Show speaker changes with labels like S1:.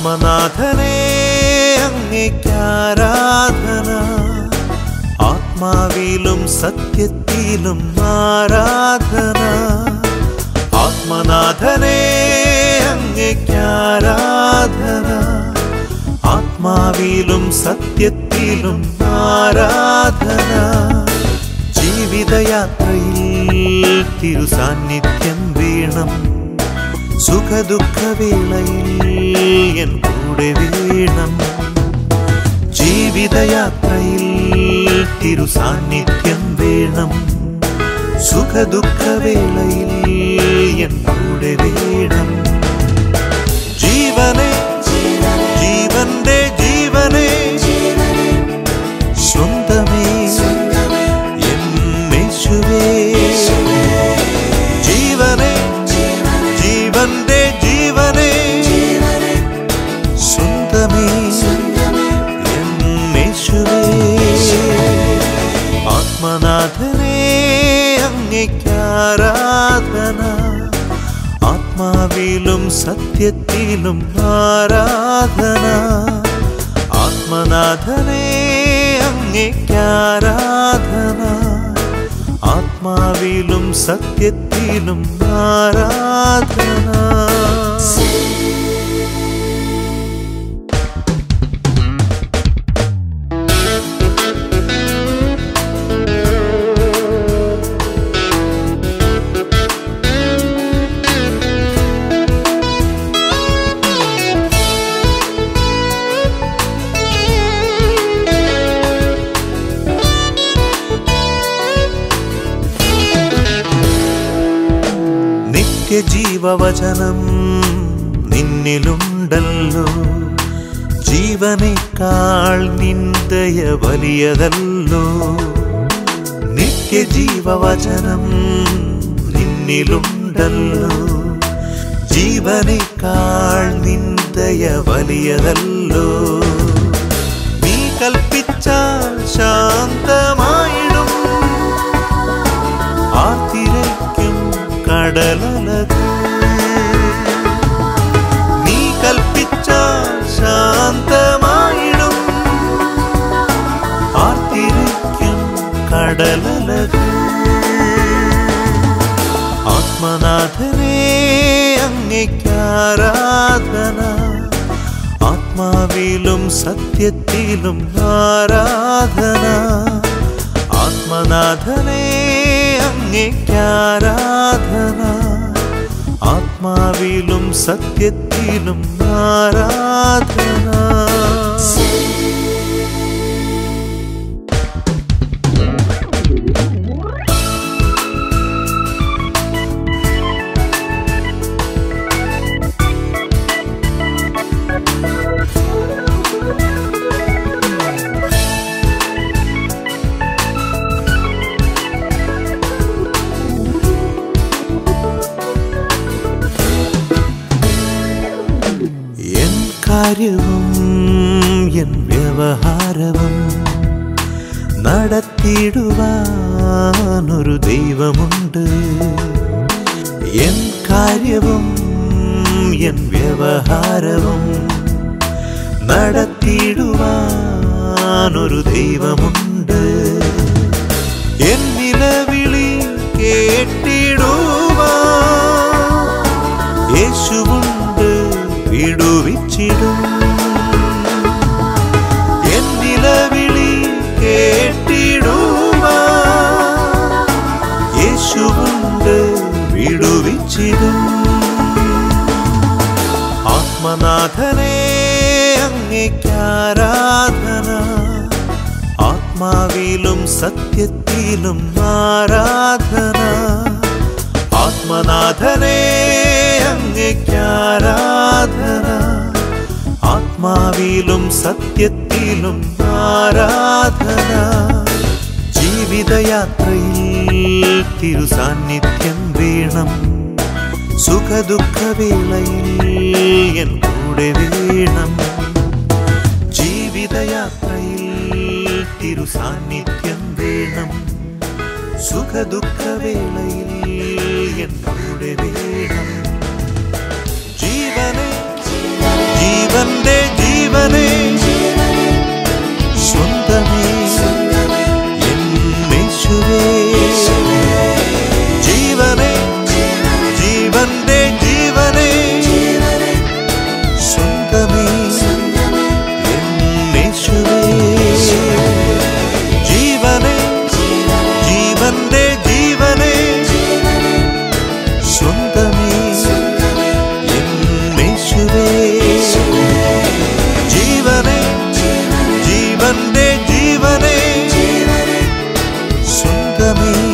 S1: ആത്മനാഥനെ അങ്ങേക്കാരാധന ആത്മാവിലും സത്യത്തിലും ആരാധന ആത്മനാഥനെ അങ്ങേക്കാരാധന ആത്മാവിലും സത്യത്തിലും ആരാധന ജീവിതയാത്രയിൽ തിരുസാന്നിധ്യം വീണം സുഖദുഃഖവേളയിൽ എൻ കൂടെ വീണം ജീവിതയാത്രയിൽ തിരുസാന്നിധ്യം വേണം സുഖദുഃഖവേളയിൽ എൻ കൂടെ വേണം ജീവനെ ജീവന്റെ ജീവനെ സ്വന്തമേ എന്നേശുവേ ജീവനെ ജീവന്റെ ജീവനെ സ്വന്തമേ എന്നേശുവേ ആത്മനാഥനെ അങ്ങേക്കാരാധന ആത്മാവിലും സത്യത്തിലും ആരാധന ആത്മനാഥനെ അങ്ങേക്കാരാധന ആത്മാവിലും സത്യത്തിലും ആരാധന നിത്യജീവവചനം നിന്നിലുണ്ടല്ലോ ജീവനേക്കാൾ നിന്ദയ വലിയതല്ലോ നിത്യജീവവചനം നിന്നിലുണ്ടല്ലോ ജീവനേക്കാൾ നിന്ദയ വലിയതല്ലോ നീ കൽപ്പിച്ചാൽ ശാന്തമായിടും ആർത്തിരയ്ക്കും കടലലകൾ നീ കൽപ്പിച്ചാൽ ശാന്തമായിടും ആർത്തിരയ്ക്കും കടലലകൾ ആത്മനാഥനെ അങ്ങേക്കാരാധന ആത്മാവിലും സത്യത്തിലും ആരാധന ആത്മനാഥനെ അങ്ങേക്കാരാധന ആത്മാവിലും സത്യത്തിലും ആരാധന എൻ കാര്യവും എൻ വ്യവഹാരവും നടത്തിയിടുവാനൊരു ദൈവമുണ്ട് എൻ കാര്യവും എൻ വ്യവഹാരവും നടത്തിയിടുവാനൊരു ദൈവമുണ്ട് എൻ നിലവിളി കേട്ടിടുവാൻ യേശുവുണ്ട് വിടുവിച്ചിടും എൻ നിലവിളി കേട്ടിടുവാൻ യേശുവുണ്ട് വിടുവിച്ചിടും ആത്മനാഥനെ അങ്ങേക്കാരാധന ആത്മാവിലും സത്യത്തിലും ആരാധന ആത്മനാഥനെ അങ്ങേക്കാരാധന ആത്മാവിലും സത്യത്തിലും ആരാധന ജീവിതയാത്രയിൽ തിരുസാന്നിധ്യം വീണം സുഖദുഃഖവേളയിൽ എൻ കൂടെ വീണം ജീവിതയാത്രയിൽ തിരുസാന്നിധ്യം വേണം സുഖദുഃഖവേളയിൽ എൻ കൂടെ വേണം ജീവനെ ജീവൻ ജീവന്റെ ജീവനെ സ്വന്തമേ എന്നേശുവേ ജീവനെ ജീവന്റെ ജീവനെ സ്വന്തമേ എന്നേശുവേ ജീവനെ ജീവന്റെ ജീവനെ സ്വന്തമേ എന്നേശുവേ ജീവനെ ജീവന്റെ ജീവനെ സ്വന്തമേ